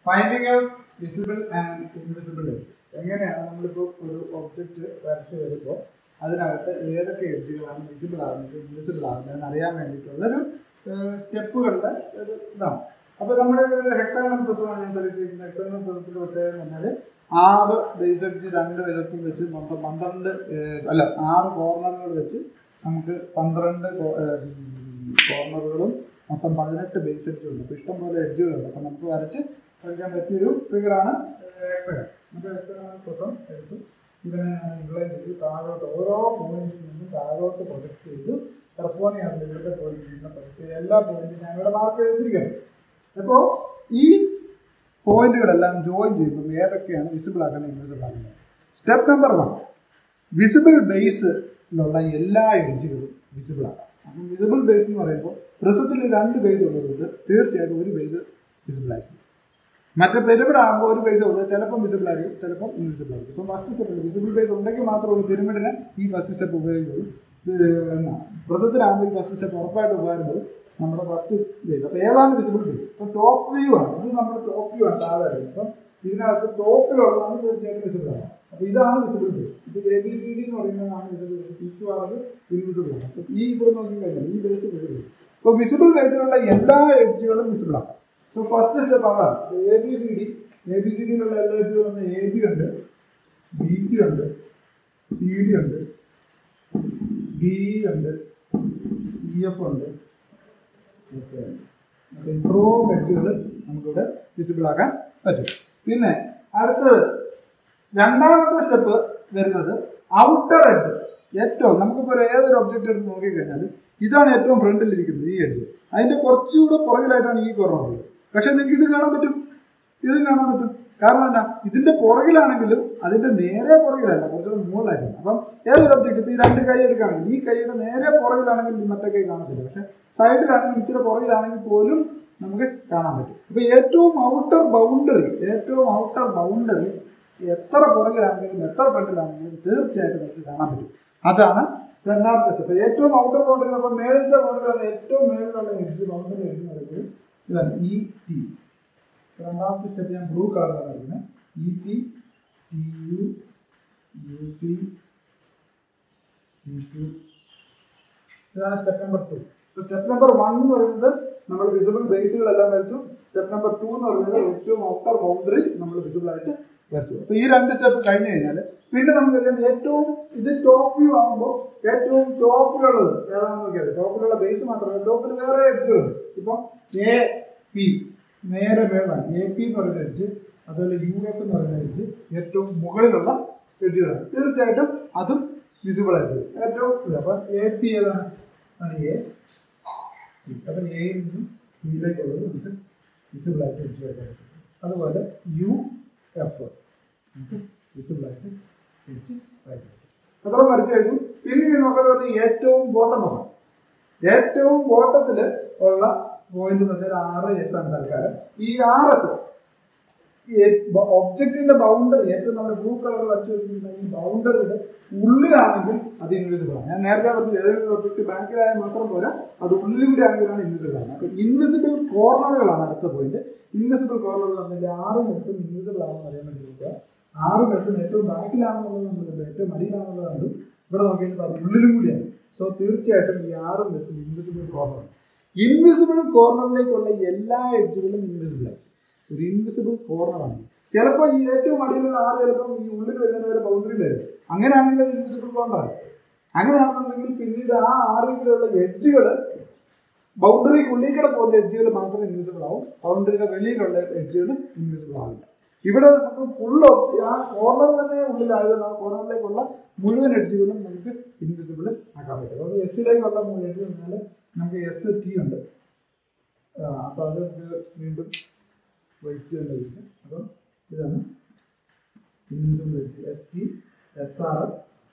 finding out visible and invisible edges എങ്ങനെയാണ് നമ്മളിപ്പോൾ ഒരു ഒബ്ജക്റ്റ് വരച്ച് വരുമ്പോൾ അതിനകത്ത് ഏതൊക്കെ എഡ്ജുകളാണ് വിസിബിൾ ആകുന്നത് ഇൻവിസിബിൾ ആകുന്നത് എന്ന് അറിയാൻ വേണ്ടിയിട്ടുള്ളൊരു സ്റ്റെപ്പുകളുടെ ഒരു ഇതാണ് അപ്പോൾ നമ്മുടെ ഒരു ഹെക്സാഗണൽ പ്രസവമാണ് ഞാൻ സെലക്ട് ചെയ്യുന്നത് ഹെക്സാഗണൽ പ്രസവത്തിൻ്റെ പ്രത്യേകത എന്ന് പറഞ്ഞാൽ ആറ് ബേസ് എഡ്ജ് രണ്ട് വിധത്തിൽ വെച്ച് മൊത്തം പന്ത്രണ്ട് ഏഹ്, അല്ല ആറ് കോർണറുകൾ വെച്ച് നമുക്ക് പന്ത്രണ്ട് കോർണറുകളും മൊത്തം പതിനെട്ട് ബേസ് എഡ്ജും ഉണ്ട് അപ്പോൾ ഇഷ്ടംപോലെ എഡ്ജുകളുണ്ട് അപ്പോൾ നമുക്ക് വരച്ച് കളിക്കാൻ പറ്റിയൊരു ഫിഗറാണ് ഹെക്സഗൺ അപ്പോൾ ഹെക്സഗൺ പ്രസം എടുത്തു ഇതിനെ ഞാൻ ഇൻക്ലൈൻ ചെയ്ത് താഴോട്ട് ഓരോ പോയിന്റിൽ നിന്നും താഴോട്ട് പ്രൊജക്ട് ചെയ്ത് കറസ്പോണ്ടിങ് ആണ് ഇവിടുത്തെ പോയിന്റിൽ നിന്ന് പ്രൊജക്ട് ചെയ്ത് എല്ലാ പോയിന്റും ഞാൻ ഇവിടെ മാർക്ക് ചെയ്തിരിക്കുകയാണ് അപ്പോൾ ഈ പോയിന്റുകളെല്ലാം ജോയിൻ ചെയ്യുമ്പോൾ ഏതൊക്കെയാണ് വിസിബിൾ ആക്കുന്നത് ഇൻവിസിബിൾ ആക്കുന്നത് സ്റ്റെപ്പ് നമ്പർ വൺ വിസിബിൾ ബേസിലുള്ള എല്ലാ എഡ്ജുകളും വിസിബിൾ ആക്കാം അപ്പം വിസിബിൾ ബേസ് എന്ന് പറയുമ്പോൾ പ്രിസത്തിൽ രണ്ട് ബേസ് ഉള്ളതുകൊണ്ട് തീർച്ചയായിട്ടും ഒരു ബേസ് വിസിബിൾ ആയിരിക്കും മറ്റേ പിരമിഡ് ആകുമ്പോൾ ഒരു ബേസ് ഉള്ളത് ചിലപ്പം വിസിബിൾ ആയിരിക്കും ചിലപ്പം ഇൻവിസിബിൾ ആയിരിക്കും ഇപ്പം ഫസ്റ്റ് സ്റ്റെപ്പിൽ വിസിബിൾ ബേസ് ഉണ്ടെങ്കിൽ മാത്രമേ പിരമിഡിനെ ഈ ഫസ്റ്റ് സ്റ്റെപ്പ് ഉപയോഗിക്കുള്ളൂ പ്രസത്തിലാകുമ്പോൾ ഈ ഫസ്റ്റ് സ്റ്റെപ്പ് ഉറപ്പായിട്ട് ഉപകാരപ്പെടും നമ്മുടെ ഫസ്റ്റ് ബേസ് അപ്പോൾ ഏതാണ് വിസിബിൾ ബേസ് ഇപ്പം ടോപ്പ് വ്യൂ ആണ് ഇത് നമ്മുടെ ടോപ്പ് വ്യൂ ആണ് സാധാരണ ഇപ്പം ഇതിനകത്ത് ടോപ്പിലുള്ളതാണ് തീർച്ചയായിട്ടും വിസിബിൾ ആണ് അപ്പോൾ ഇതാണ് വിസിബിൾ ബേസ് ഇത് എ ബി സി ഡി എന്ന് പറയുന്നതാണ് visible base P Q R invisible ആണ് അപ്പോൾ ഈ ഇവിടെ നോക്കി കഴിഞ്ഞാൽ ഈ ബേസ് വിസിബിൾ അപ്പോൾ വിസിബിൾ ബേസിലുള്ള എല്ലാ എഡ്ജുകളും വിസിബിൾ ആണ് സോ ഫസ്റ്റ് സ്റ്റെപ്പ് അതാണ് A B C D A B C ഡിയിലുള്ള എല്ലാ എഡ്ജുകളും എ ബി ഉണ്ട് ബി സി ഉണ്ട് സി ഡി ഉണ്ട് ഡി ഉണ്ട് ഇ എഫ് ഉണ്ട് ഓക്കെ അപ്പോൾ ഇത്രയും എഡ്ജുകൾ നമുക്കിവിടെ വിസിബിൾ ആക്കാൻ പറ്റും പിന്നെ അടുത്തത് രണ്ടാമത്തെ സ്റ്റെപ്പ് വരുന്നത് ഔട്ടർ എഡ്ജസ് ഏറ്റവും നമുക്കിപ്പോൾ ഒരു ഏതൊരു ഒബ്ജക്റ്റ് എടുത്ത് നോക്കിക്കഴിഞ്ഞാൽ ഇതാണ് ഏറ്റവും ഫ്രണ്ടിൽ ഇരിക്കുന്നത് ഈ എഡ്ജ് അതിൻ്റെ കുറച്ചുകൂടെ പുറകിലായിട്ടാണ് ഈ കുറവ് ഉള്ളത് പക്ഷെ നിങ്ങൾക്ക് ഇത് കാണാൻ പറ്റും ഇത് കാണാൻ പറ്റും കാരണം എന്നാ ഇതിന്റെ പുറകിലാണെങ്കിലും അതിന്റെ നേരെ പുറകിലല്ല കുറച്ചുകൂടെ മുകളിലായിട്ടാണ് അപ്പം ഏതൊരു ഒബ്ജക്റ്റ് ഇപ്പം ഈ രണ്ട് കൈ എടുക്കുകയാണെങ്കിൽ ഈ കൈയുടെ നേരെ പുറകിലാണെങ്കിൽ ഈ മറ്റേ കൈ കാണത്തില്ല പക്ഷെ സൈഡിലാണെങ്കിൽ ഇച്ചിരി പുറകിലാണെങ്കിൽ പോലും നമുക്ക് കാണാൻ പറ്റും അപ്പൊ ഏറ്റവും ഔട്ടർ ബൗണ്ടറി ഏറ്റവും ഔട്ടർ ബൗണ്ടറി എത്ര പുറകിലാണെങ്കിലും എത്ര ഫ്രണ്ടിലാണെങ്കിലും തീർച്ചയായിട്ടും നമുക്ക് കാണാൻ പറ്റും അതാണ് രണ്ടാമത്തെ സ്റ്റെപ്പ് ഏറ്റവും ഔട്ടർ ബൗണ്ടറി നമ്മൾ മേളിലത്തെ ബൗണ്ടറി ഏറ്റവും മേളിലുള്ള എഡ്ജ് ബൗണ്ടറി എഡ്ജ് പറയുന്നത് ഇതാണ് ഇ ടി രണ്ടാമത്തെ സ്റ്റെപ്പ് ഞാൻ ബ്ലൂ കളറാണ് പറയുന്നത് E T T U U T two ഇതാണ് സ്റ്റെപ്പ് നമ്പർ ടു ഇപ്പോൾ സ്റ്റെപ്പ് നമ്പർ വൺ എന്ന് പറയുന്നത് നമ്മൾ വിസിബിൾ ബേസുകളെല്ലാം വരച്ചു സ്റ്റെപ്പ് നമ്പർ ടു എന്ന് പറയുന്നത് ഏറ്റവും ഔട്ടർ ബൗണ്ടറി നമ്മൾ വിസിബിൾ ആയിട്ട് വരച്ചു അപ്പോൾ ഈ രണ്ട് സ്റ്റെപ്പ് കഴിഞ്ഞ് കഴിഞ്ഞാൽ പിന്നെ നമുക്കറിയാം ഏറ്റവും ഇത് ടോപ്പ് വ്യൂ ആകുമ്പോൾ ഏറ്റവും ടോപ്പിലുള്ളത് ഏതാണെന്ന് നോക്കിയാൽ ടോപ്പിലുള്ള ബേസ് മാത്രമല്ല ടോപ്പിൽ വേറെ എഡ്ജുകളുണ്ട് ഇപ്പം എ പി നേരെ മേളാണ് എ പി എന്ന് പറയുന്ന എഡ്ജ് അതുപോലെ യു എഫ് എന്ന് പറയുന്ന എഡ്ജ് ഏറ്റവും മുകളിലുള്ള എഡ്ജുകളാണ് തീർച്ചയായിട്ടും അതും വിസിബിൾ ആയിരിക്കും ഏറ്റവും ഇത് അപ്പം എ പി ഏതാണ് ആണ് എ അപ്പം എയിൽ നിന്നും ബിയിലേക്കുള്ളത് നമുക്ക് വിസിബിൾ ആയിട്ട് എഡ്ജ് വയ്ക്കാൻ പറ്റും അതുപോലെ യു എഫ് നമുക്ക് വിസിബിൾ ആയിട്ട് എഡ്ജ് വരയ്ക്കാൻ പറ്റും അത്ര വരച്ചു കഴിഞ്ഞു പിന്നെ നോക്കേണ്ടത് ഏറ്റവും ബോട്ടം നോക്കാം ഏറ്റവും ബോട്ടത്തിൽ ഉള്ള പോയിന്റ് എന്ന് പറഞ്ഞാൽ ആറ് എസ് ആണ് തൽക്കാലം ഈ ആർ എസ് ഒബ്ജക്റ്റിന്റെ ബൗണ്ടറി ഏറ്റവും നമ്മുടെ ബ്ലൂ കളർ വരച്ചു വെച്ചിരിക്കുന്ന ഈ ബൗണ്ടറിയുടെ ഉള്ളിലാണെങ്കിൽ അത് ഇൻവിസിബിൾ ആണ് ഞാൻ നേരത്തെ പറഞ്ഞു ഏതെങ്കിലും ഒബ്ജക്റ്റ് ബാക്കിലായാൽ മാത്രം പോരാ അത് ഉള്ളിലൂടെ ആണെങ്കിലാണ് ഇൻവിസിബിൾ ആണ് അപ്പോൾ ഇൻവിസിബിൾ കോർണറുകളാണ് അടുത്ത പോയിന്റ് ഇൻവിസിബിൾ കോർണറുകൾ പറഞ്ഞാൽ ആറ് മെസ്സും ഇൻവിസിബിൾ ആണെന്ന് അറിയാൻ വേണ്ടി നോക്കുക ആറ് മെസ്സും ഏറ്റവും ബാക്കിലാണെന്നുള്ളത് നമ്മൾ കണ്ടു ഏറ്റവും അടിയിലാണെന്നുള്ളത് കണ്ടു ഇവിടെ നോക്കിയപ്പോൾ അത് ഉള്ളിലും കൂടിയാണ് സോ തീർച്ചയായിട്ടും ഈ ആറ് മെസ്സും ഇൻവിസിബിൾ കോർണർ ഇൻവിസിബിൾ കോർണറിലേക്കുള്ള എല്ലാ എഡ്ജുകളും ഇൻവിസിബിൾ ആയി ഒരു ഇൻവിസിബിൾ കോർണറാണ് ചിലപ്പോൾ ഈ ഏറ്റവും അടിയിലുള്ള ആറ് ചിലപ്പോൾ ഈ ഉള്ളിൽ വരുന്ന വരെ ബൗണ്ടറിയിലായിരുന്നു അങ്ങനെയാണെങ്കിൽ അത് ഇൻവിസിബിൾ കോർണറാണ് അങ്ങനെയാണെന്നുണ്ടെങ്കിൽ പിന്നീട് ആ ആറിലുള്ള എഡ്ജുകൾ ബൗണ്ടറിക്കുള്ളിൽ കൂടെ പോകുന്ന എഡ്ജുകൾ മാത്രമേ ഇൻവിസിബിൾ ആവും ബൗണ്ടറിയുടെ വെളിയിലുള്ള എഡ്ജുകൾ ഇൻവിസിബിൾ ആവില്ല ഇവിടെ നമുക്ക് ഫുൾ ആ കോർണർ തന്നെ ഉള്ളിലായതുകൊണ്ട് ആ കോർണറിലേക്കുള്ള മുഴുവൻ എഡ്ജുകളും നമുക്ക് ഇൻവിസിബിൾ ആക്കാൻ പറ്റും അപ്പോൾ എസ്സിലേക്കുള്ള മുഴുവൻ എഡ്ജ് പറഞ്ഞാൽ നമുക്ക് എസ് ടി ഉണ്ട് അപ്പോൾ അത് നമുക്ക് വീണ്ടും വൈറ്റ് ചെയ്യേണ്ടതില്ല അപ്പം ഇതാണ് invisible edge S T S R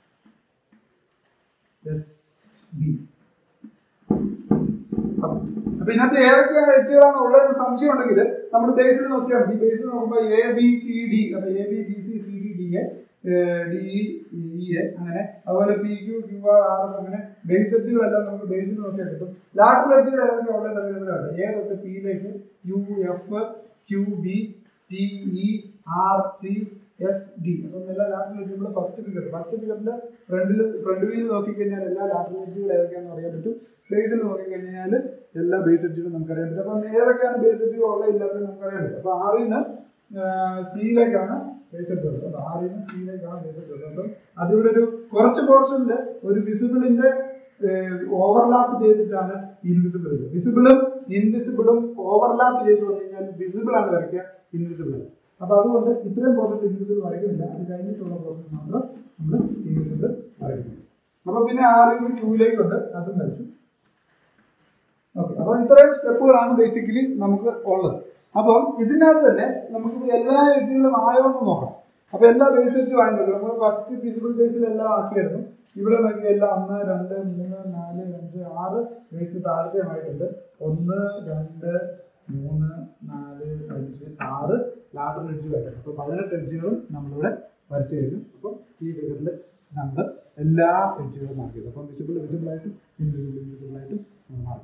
S B അപ്പൊ ഇതിനകത്ത് ഏതൊക്കെയാണ് എഡ്ജുകളാണ് ഉള്ളതെന്ന് സംശയം ഉണ്ടെങ്കിൽ നമ്മൾ ബേസിൽ നോക്കിയാൽ മതി ബേസിൽ നോക്കുമ്പോൾ എ ബി സി ഡി അപ്പൊ A B B C C D D A D E A അങ്ങനെ അതുപോലെ P Q Q R R S അങ്ങനെ ബേസ് എഡ്ജുകളെല്ലാം നമുക്ക് ബേസിൽ നോക്കിയാൽ കിട്ടും ലാറ്ററൽ എഡ്ജുകൾ ഏതൊക്കെ ഉള്ളത് അവൈലബിൾ ആണ് എ തൊട്ട് പിയിലേക്ക് U F Q B T E R C S D അപ്പം എല്ലാ ലാറ്ററൽ എഡ്ജുകളും ഫസ്റ്റ് ഫിഗർ ഫസ്റ്റ് ഫിഗറിന്റെ ഫ്രണ്ടിൽ ഫ്രണ്ട് വ്യൂ നോക്കിക്കഴിഞ്ഞാൽ എല്ലാ ലാറ്ററൽ എഡ്ജുകൾ ഏതൊക്കെയാണെന്ന് അറിയാൻ പറ്റും ബേസിൽ നോക്കിക്കഴിഞ്ഞാൽ എല്ലാ ബേസ് എഡ്ജുകളും നമുക്കറിയാൻ പറ്റും അപ്പം ഏതൊക്കെയാണ് ബേസ് എഡ്ജുകൾ ഉള്ളത് ഇല്ലാത്തത് നമുക്കറിയാൻ പറ്റും അപ്പോൾ ആറിൽ നിന്ന് സിയിലേക്കാണ് ബേസ് എഡ്ജ് ഉള്ളത് അപ്പോൾ ആറിൽ നിന്ന് സിയിലേക്കാണ് ബേസ് എഡ്ജ് ഉള്ളത് അപ്പം അതിവിടെ ഒരു കുറച്ച് പോർഷനിൽ ഒരു വിസിബിളിന്റെ ഓവർലാപ്പ് ചെയ്തിട്ടാണ് ഇൻവിസിബിൾ വിസിബിളും ഇൻവിസിബിളും ഓവർലാപ്പ് ചെയ്ത് വന്നു കഴിഞ്ഞാൽ വിസിബിൾ ആണ് വരയ്ക്കുക ഇൻവിസിബിൾ ആണ് അപ്പൊ അതുകൊണ്ട് ഇത്രയും പോർഷൻ ഇൻവിസിബിൾ വരയ്ക്കുന്നില്ല അത് കഴിഞ്ഞിട്ടുള്ള പോർഷൻ മാത്രം നമ്മൾ ഇൻവിസിബിൾ വരയ്ക്കുന്നു അപ്പൊ പിന്നെ ആറിൽ ക്യൂയിലേക്കുണ്ട് അതും വരച്ചു ഓക്കെ അപ്പൊ ഇത്രയും സ്റ്റെപ്പുകളാണ് ബേസിക്കലി നമുക്ക് ഉള്ളത് അപ്പം ഇതിനകത്ത് തന്നെ നമുക്ക് എല്ലാ എഡ്ജുകളും ആയോ എന്ന് നോക്കാം അപ്പൊ എല്ലാ ബേസ് എഡ്ജും ആയി നോക്കാം നമ്മൾ ഫസ്റ്റ് വിസിബിൾ ബേസിൽ എല്ലാം ആക്കിയായിരുന്നു ഇവിടെ നോക്കി എല്ലാം ഒന്ന് രണ്ട് മൂന്ന് നാല് അഞ്ച് ആറ് ബേസ് താഴത്തെയുമായിട്ടുണ്ട് ഒന്ന് രണ്ട് മൂന്ന് നാല് അഞ്ച് ആറ് ലാറ്ററൽ എഡ്ജ് ആയിട്ടുണ്ട് അപ്പോൾ പതിനെട്ട് എഡ്ജുകളും നമ്മളിവിടെ വരച്ചു കഴിഞ്ഞു അപ്പം ഈ ഫിഗറിൽ നമ്മൾ എല്ലാ എഡ്ജുകളും മാർക്ക് ചെയ്തു അപ്പം വിസിബിൾ വിസിബിൾ ആയിട്ടും ഇൻവിസിബിൾ ഇൻവിസിബിൾ ആയിട്ടും മാർക്ക്